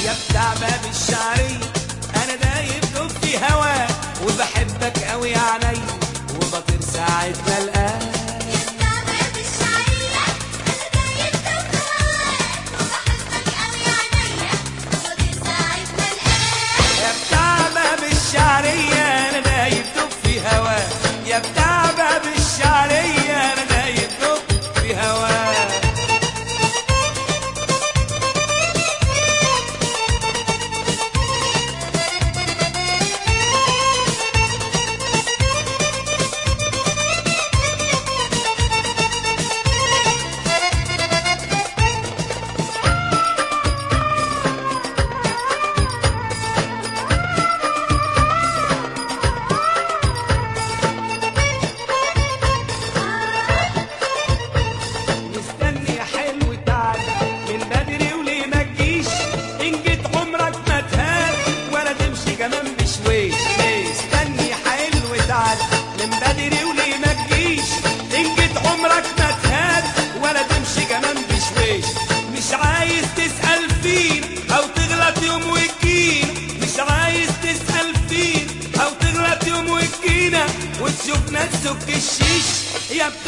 يا بتاع باب الشعرية انا دايب دوب في هواك وبحبك قوي يا عيني وبطير ساعة ما القاك يا بتاع باب الشعرية أنا دايب دوب في هواك يا بتاع باب الشعرية أنا دايب دوب في هواك مستني يا حلو تعالى من بدري وليه ما تجيش ان جيت عمرك ما تهان ولا تمشي كمان بشويش مستني يا حلو تعالى من بدري وليه ما تجيش ان جيت عمرك ما تهان ولا تمشي كمان بشويش مش عايز تسأل فين او تغلط يوم وتجينا مش عايز تسأل فين او تغلط يوم وتجينا وتشوفنا تسك الشيش يا